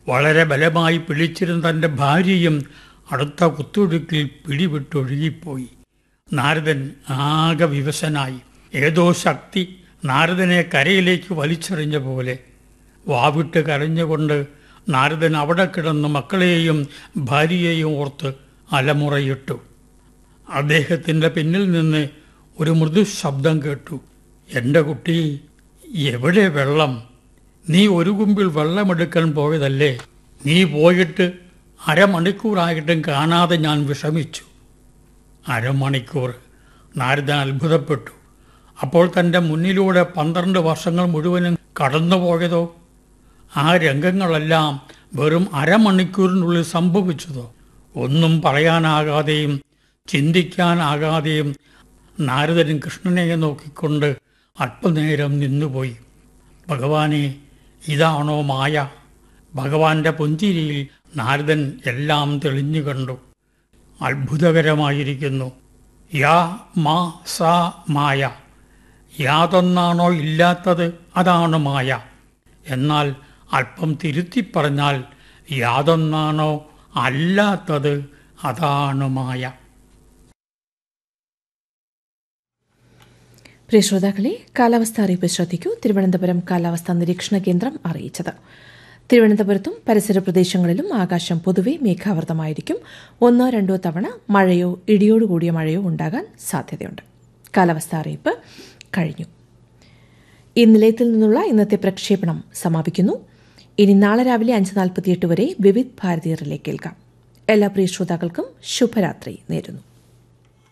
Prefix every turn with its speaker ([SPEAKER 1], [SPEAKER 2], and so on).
[SPEAKER 1] വളരെ ബലമായി പിടിച്ചിരുന്ന തൻ്റെ ഭാര്യയും അടുത്ത കുത്തൊഴുക്കിൽ പിടിവിട്ടൊഴുകിപ്പോയി നാരദൻ ആകെ വിവശനായി ഏതോ ശക്തി നാരദനെ കരയിലേക്ക് വലിച്ചെറിഞ്ഞ പോലെ വാവിട്ട് കരഞ്ഞുകൊണ്ട് നാരദൻ അവിടെ കിടന്ന് മക്കളെയും ഭാര്യയെയും ഓർത്ത് അലമുറയിട്ടു അദ്ദേഹത്തിൻ്റെ പിന്നിൽ നിന്ന് ഒരു മൃദു ശബ്ദം കേട്ടു എൻ്റെ കുട്ടി എവിടെ വെള്ളം നീ ഒരു കുമ്പിൽ വെള്ളമെടുക്കാൻ പോയതല്ലേ നീ പോയിട്ട് അരമണിക്കൂറായിട്ടും കാണാതെ ഞാൻ വിഷമിച്ചു അരമണിക്കൂർ നാരദൻ അത്ഭുതപ്പെട്ടു അപ്പോൾ തൻ്റെ മുന്നിലൂടെ പന്ത്രണ്ട് വർഷങ്ങൾ മുഴുവനും കടന്നുപോയതോ ആ രംഗങ്ങളെല്ലാം വെറും അരമണിക്കൂറിനുള്ളിൽ സംഭവിച്ചതോ ഒന്നും പറയാനാകാതെയും ചിന്തിക്കാനാകാതെയും നാരദൻ കൃഷ്ണനെ നോക്കിക്കൊണ്ട് അല്പനേരം നിന്നുപോയി ഭഗവാനെ ഇതാണോ മായ ഭഗവാന്റെ പുഞ്ചിരിയിൽ നാരദൻ എല്ലാം തെളിഞ്ഞു കണ്ടു അത്ഭുതകരമായിരിക്കുന്നു യാ മാ സാ മായ യാതൊന്നാണോ ഇല്ലാത്തത് അതാണ് മായ എന്നാൽ അല്പം തിരുത്തി പറഞ്ഞാൽ യാതൊന്നാണോ അല്ലാത്തത് അതാണ് മായ
[SPEAKER 2] പ്രിയ ശ്രോതാക്കളെ കാലാവസ്ഥ അറിയിപ്പ് ശ്രദ്ധിക്കൂ തിരുവനന്തപുരം കാലാവസ്ഥാ നിരീക്ഷണ കേന്ദ്രം അറിയിച്ചത് തിരുവനന്തപുരത്തും പരിസര പ്രദേശങ്ങളിലും ആകാശം പൊതുവെ മേഘാവൃതമായിരിക്കും ഒന്നോ രണ്ടോ തവണ മഴയോ ഇടിയോടുകൂടിയ മഴയോ ഉണ്ടാകാൻ സാധ്യതയുണ്ട് കാലാവസ്ഥ അറിയിപ്പ് കഴിഞ്ഞു ഈ നിലയത്തിൽ നിന്നുള്ള ഇന്നത്തെ പ്രക്ഷേപണം സമാപിക്കുന്നു ഇനി നാളെ രാവിലെ അഞ്ച് നാൽപ്പത്തിയെട്ട് വരെ വിവിധ് ഭാരതീയറിലേക്ക് കേൾക്കാം എല്ലാ പ്രിയ ശ്രോതാക്കൾക്കും ശുഭരാത്രി നേരുന്നു